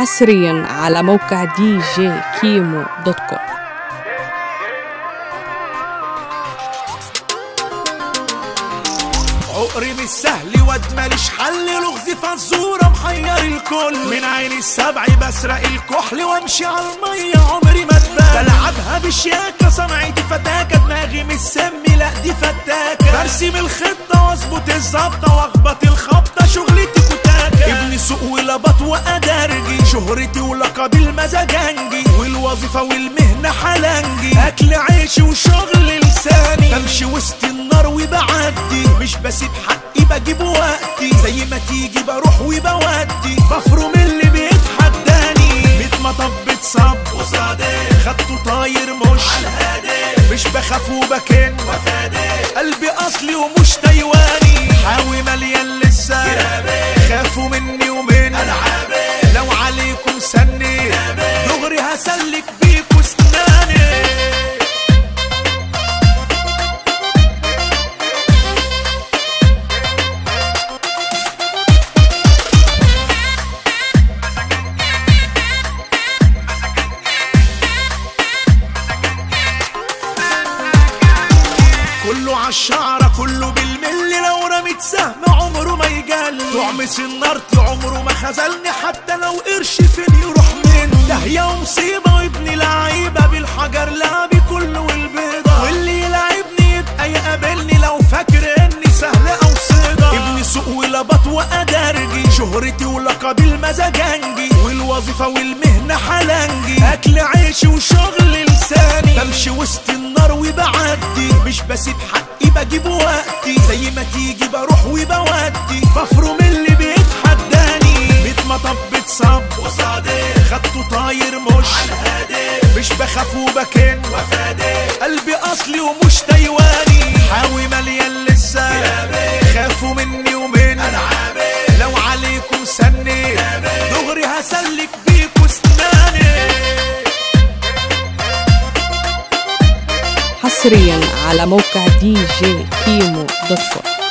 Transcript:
حصريا على موقع دي جي كيمو دوت كوم عقري مش سهل واد ماليش حل لغز فزورة محير الكل من عين السبع بسرق الكحل وامشي على المية عمري ما اتبال بلعبها بشياكة صنعتي فتاكة دماغي مش سمي لا دي فتاكة برسم الخطة واظبط الظبطة واخبط الخبطة شغلتي كتاكة ابن سوق ولبط وادرجي شهرتي ولقبي المزاجنجي والوظيفة والمهنة حلنجي اكل عيشي وشغل لساني بمشي وسط النار وبعدي مش بسيب حقي بجيب وقتي زي ما تيجي بروح وبودي بفرم اللي بيتحداني ميت مطب اتصب وصادق خدته طاير مش عالهادي مش بخاف وبكن وفادي قلبي اصلي ومش تايواني حاوي مليان لسه خافوا مني ومن العابي لو عليكم سني دغري هسلك بيكوا سناني كله عالشعرة كله بالملي لو رميت سهم عمره ما يجل طعمس النار عمره ما خذلني حتى لو قرش فين يروح من داهية ومصيبة وابن لعيبة بالحجر لعبي كله والبيضة واللي يلعبني يبقى يقابلني لو فاكر اني سهل او صيدة ابن سوق ولبط وادرجي شهرتي ولقبي المزاجنجي والوظيفة والمهنة حلنجي اكل عيشي وشغل لساني بمشي وسط النار وبعدي مش بسيب حقي بجيب وقتي زي ما تيجي بروح وبودي بفرم اللي بيتحداني ميت مطب اتصب وصادق خدته طاير مش عالهادي مش بخاف وبكن وفادي قلبي اصلي ومش تايواني حاوي مليان لسه خافوا مني ومن العابي لو عليكم سني دغري هسلك بيكوا سناني حصريا على موقع دي جي كيمو دوت كوم